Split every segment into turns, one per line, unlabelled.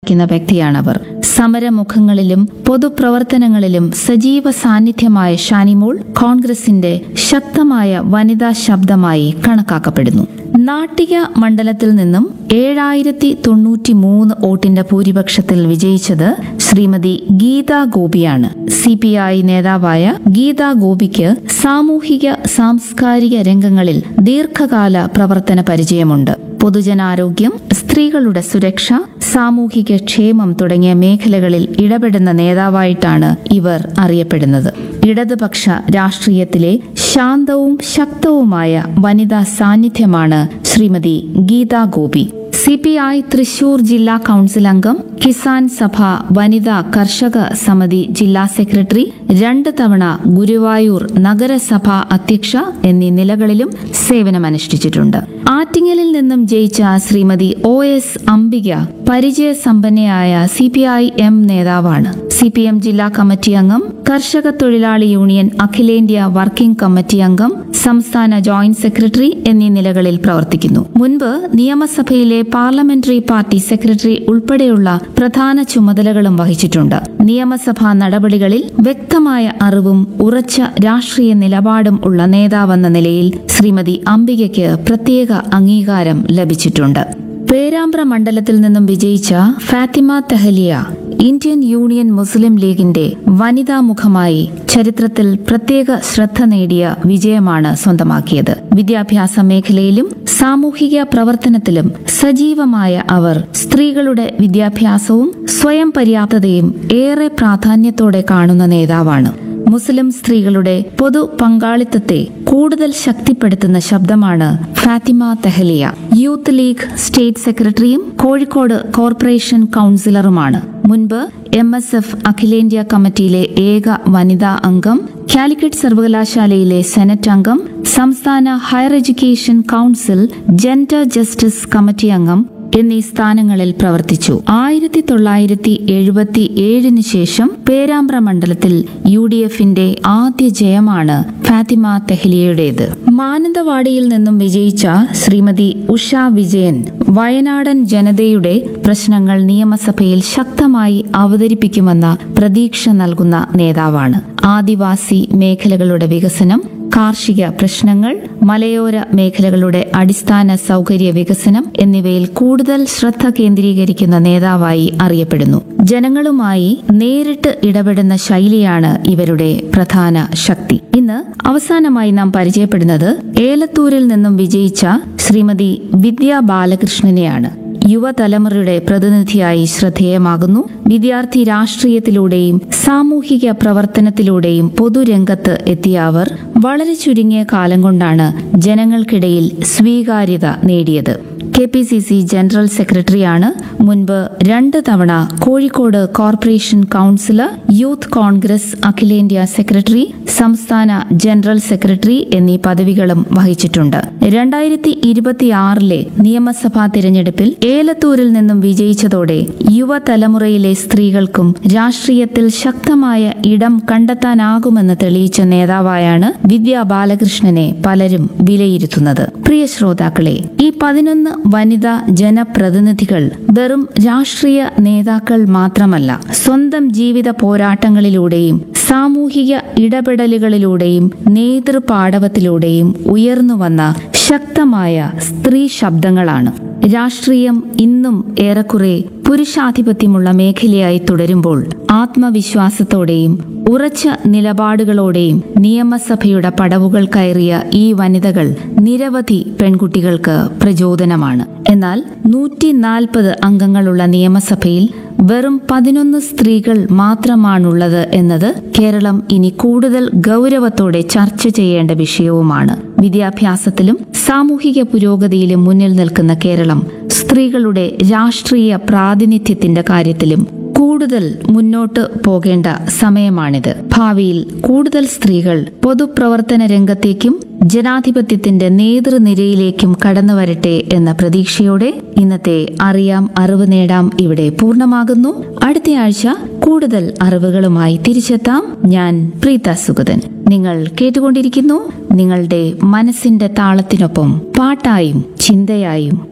വഹിക്കുന്ന വ്യക്തിയാണവർ സമരമുഖങ്ങളിലും പൊതുപ്രവർത്തനങ്ങളിലും സജീവ സാന്നിധ്യമായ ഷാനിമോൾ കോൺഗ്രസിന്റെ ശക്തമായ വനിതാ ശബ്ദമായി കണക്കാക്കപ്പെടുന്നു നാട്ടിക മണ്ഡലത്തിൽ നിന്നും ഏഴായിരത്തി തൊണ്ണൂറ്റി മൂന്ന് വോട്ടിന്റെ ഭൂരിപക്ഷത്തിൽ വിജയിച്ചത് ശ്രീമതി ഗീതാ ഗോപിയാണ് സി പി ഐ നേതാവായ ഗീതാ ഗോപിക്ക് സാമൂഹിക സാംസ്കാരിക രംഗങ്ങളിൽ ദീർഘകാല പ്രവർത്തന പരിചയമുണ്ട് പൊതുജനാരോഗ്യം സ്ത്രീകളുടെ സുരക്ഷ സാമൂഹിക ക്ഷേമം തുടങ്ങിയ മേഖലകളിൽ ഇടപെടുന്ന നേതാവായിട്ടാണ് ഇവർ അറിയപ്പെടുന്നത് ഇടതുപക്ഷ രാഷ്ട്രീയത്തിലെ ശാന്തവും ശക്തവുമായ വനിതാ സാന്നിധ്യമാണ് Shrimati Geetha Gopi C P I Thrissur ജില്ലാ കൗൺസിൽ അംഗം കിസാൻ സഭ വനിതാ കർഷക സമിതി ജില്ലാ സെക്രട്ടറി രണ്ട് തവണ ഗുരുവായൂർ നഗരസഭ അധ്യക്ഷ എന്നീ നിലകളിലും സേവനമനുഷ്ഠിച്ചിട്ടുണ്ട് ആറ്റിങ്ങലിൽ നിന്നും ജയിച്ച ശ്രീമതി ഒ എസ് അംബിക പരിചയസമ്പന്നയായ സി പി ഐ എം നേതാവാണ് സി പി എം ജില്ലാ കമ്മിറ്റി അംഗം കർഷക തൊഴിലാളി യൂണിയൻ അഖിലേന്ത്യാ വർക്കിംഗ് കമ്മിറ്റി അംഗം സംസ്ഥാന ജോയിന്റ് സെക്രട്ടറി എന്നീ നിലകളിൽ പ്രവർത്തിക്കുന്നു മുൻപ് നിയമസഭയിലെ പാർലമെന്ററി പാർട്ടി സെക്രട്ടറി ഉൾപ്പെടെയുള്ള പ്രധാന ചുമതലകളും വഹിച്ചിട്ടുണ്ട് നിയമസഭാ നടപടികളിൽ വ്യക്തമായ അറിവും ഉറച്ച രാഷ്ട്രീയ നിലപാടും ഉള്ള നേതാവെന്ന നിലയിൽ ശ്രീമതി അംബികയ്ക്ക് പ്രത്യേക അംഗീകാരം ലഭിച്ചിട്ടുണ്ട് പേരാമ്പ്ര മണ്ഡലത്തിൽ നിന്നും വിജയിച്ച Fathima Thahiliya Indian union Muslim ലീഗിന്റെ വനിതാ മുഖമായി ചരിത്രത്തിൽ പ്രത്യേക ശ്രദ്ധ നേടിയ വിജയമാണ് സ്വന്തമാക്കിയത് വിദ്യാഭ്യാസ മേഖലയിലും സാമൂഹിക പ്രവർത്തനത്തിലും സജീവമായ അവർ സ്ത്രീകളുടെ വിദ്യാഭ്യാസവും സ്വയം പര്യാപ്തതയും ഏറെ പ്രാധാന്യത്തോടെ കാണുന്ന നേതാവാണ് മുസ്ലിം സ്ത്രീകളുടെ പൊതു പങ്കാളിത്തത്തെ കൂടുതൽ ശക്തിപ്പെടുത്തുന്ന ശബ്ദമാണ് Fathima Thahiliya youth league state സെക്രട്ടറിയും കോഴിക്കോട് കോർപ്പറേഷൻ കൗൺസിലറുമാണ് മുൻപ് എം എസ് എഫ് അഖിലേന്ത്യാ കമ്മിറ്റിയിലെ ഏക വനിതാ അംഗം കാലിക്കറ്റ് സർവകലാശാലയിലെ സെനറ്റ് അംഗം സംസ്ഥാന higher education council gender justice committee അംഗം എന്നീ സ്ഥാനങ്ങളിൽ പ്രവർത്തിച്ചു ആയിരത്തി തൊള്ളായിരത്തി എഴുപത്തി ഏഴിന് ശേഷം പേരാമ്പ്ര മണ്ഡലത്തിൽ യു ഡി എഫിന്റെ ആദ്യ ജയമാണ് ഫാത്തിമ തെഹ്ലിയയുടേത് മാനന്തവാടിയിൽ നിന്നും വിജയിച്ച ശ്രീമതി ഉഷ വിജയൻ വയനാടൻ ജനതയുടെ പ്രശ്നങ്ങൾ നിയമസഭയിൽ ശക്തമായി അവതരിപ്പിക്കുമെന്ന പ്രതീക്ഷ നൽകുന്ന നേതാവാണ് ആദിവാസി മേഖലകളുടെ വികസനം കാർഷിക പ്രശ്നങ്ങൾ മലയോര മേഖലകളുടെ അടിസ്ഥാന സൗകര്യ വികസനം എന്നിവയിൽ കൂടുതൽ ശ്രദ്ധ കേന്ദ്രീകരിക്കുന്ന നേതാവായി അറിയപ്പെടുന്നു ജനങ്ങളുമായി നേരിട്ട് ഇടപെടുന്ന ശൈലിയാണ് ഇവരുടെ പ്രധാന ശക്തി ഇന്ന് അവസാനമായി നാം പരിചയപ്പെടുന്നത് ഏലത്തൂരിൽ നിന്നും വിജയിച്ച ശ്രീമതി വിദ്യാ ബാലകൃഷ്ണനെയാണ് യുവതലമുറയുടെ പ്രതിനിധിയായി ശ്രദ്ധേയമാകുന്നു വിദ്യാർത്ഥി രാഷ്ട്രീയത്തിലൂടെയും സാമൂഹിക പ്രവർത്തനത്തിലൂടെയും പൊതുരംഗത്ത് എത്തിയ അവർ വളരെ ചുരുങ്ങിയ കാലം കൊണ്ടാണ് ജനങ്ങൾക്കിടയിൽ സ്വീകാര്യത നേടിയത് K P C C general സെക്രട്ടറിയാണ് മുൻപ് രണ്ട് തവണ Kozhikode corporation councillor youth Congress അഖിലേന്ത്യാ സെക്രട്ടറി സംസ്ഥാന ജനറൽ സെക്രട്ടറി എന്നീ പദവികളും വഹിച്ചിട്ടുണ്ട് രണ്ടായിരത്തി ഇരുപത്തിയാറിലെ നിയമസഭാ തിരഞ്ഞെടുപ്പിൽ ഏലത്തൂരിൽ നിന്നും വിജയിച്ചതോടെ യുവതലമുറയിലെ സ്ത്രീകൾക്കും രാഷ്ട്രീയത്തിൽ ശക്തമായ ഇടം കണ്ടെത്താനാകുമെന്ന് തെളിയിച്ച നേതാവായാണ് വിദ്യാ ബാലകൃഷ്ണനെ പലരും വിലയിരുത്തുന്നത് പ്രിയ ശ്രോതാക്കളെ ഈ പതിനൊന്ന് വനിതാ ജനപ്രതിനിധികൾ വെറും രാഷ്ട്രീയ നേതാക്കൾ മാത്രമല്ല സ്വന്തം ജീവിത പോരാട്ടങ്ങളിലൂടെയും സാമൂഹിക ഇടപെടലുകളിലൂടെയും നേതൃപാടവത്തിലൂടെയും ഉയർന്നുവന്ന ശക്തമായ സ്ത്രീ ശബ്ദങ്ങളാണ് രാഷ്ട്രീയം ഇന്നും ഏറെക്കുറെ പുരുഷാധിപത്യമുള്ള മേഖലയായി തുടരുമ്പോൾ ആത്മവിശ്വാസത്തോടെയും ഉറച്ച നിലപാടുകളോടെയും നിയമസഭയുടെ പടവുകൾ കയറിയ ഈ വനിതകൾ നിരവധി പെൺകുട്ടികൾക്ക് പ്രചോദനമാണ് എന്നാൽ നൂറ്റി നാൽപ്പത് അംഗങ്ങളുള്ള നിയമസഭയിൽ വെറും പതിനൊന്ന് സ്ത്രീകൾ മാത്രമാണുള്ളത് എന്നത് കേരളം ഇനി കൂടുതൽ ഗൗരവത്തോടെ ചർച്ച ചെയ്യേണ്ട വിഷയവുമാണ് വിദ്യാഭ്യാസത്തിലും സാമൂഹിക പുരോഗതിയിലും മുന്നിൽ നിൽക്കുന്ന കേരളം സ്ത്രീകളുടെ രാഷ്ട്രീയ പ്രാതിനിധ്യത്തിന്റെ കാര്യത്തിലും കൂടുതൽ മുന്നോട്ട് പോകേണ്ട സമയമാണിത് ഭാവിയിൽ കൂടുതൽ സ്ത്രീകൾ പൊതുപ്രവർത്തന രംഗത്തേക്കും ജനാധിപത്യത്തിന്റെ നേതൃനിരയിലേക്കും കടന്നു വരട്ടെ എന്ന പ്രതീക്ഷയോടെ ഇന്നത്തെ അറിയാം അറിവ് നേടാം ഇവിടെ പൂർണ്ണമാകുന്നു അടുത്തയാഴ്ച കൂടുതൽ അറിവുകളുമായി തിരിച്ചെത്താം ഞാൻ പ്രീത സുഗതൻ നിങ്ങൾ കേട്ടുകൊണ്ടിരിക്കുന്നു നിങ്ങളുടെ മനസ്സിന്റെ താളത്തിനൊപ്പം പാട്ടായും ചിന്തയായും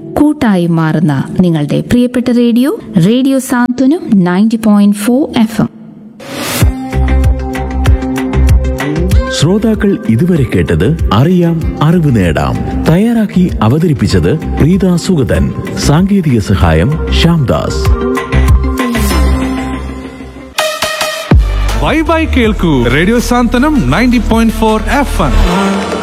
കൂട്ടായി മാറുന്ന നിങ്ങളുടെ പ്രിയപ്പെട്ട radio radio Santhwanam ninety point four F M
ശ്രോതാക്കൾ ഇതുവരെ കേട്ടത് അറിയാം അറിവ് നേടാം തയ്യാറാക്കി അവതരിപ്പിച്ചത് പ്രീത സുഗതൻ സാങ്കേതിക സഹായം ശ്യാംദാസ്
ബൈ ബൈ കേൾക്കൂ radio Santhwanam ninety point four F M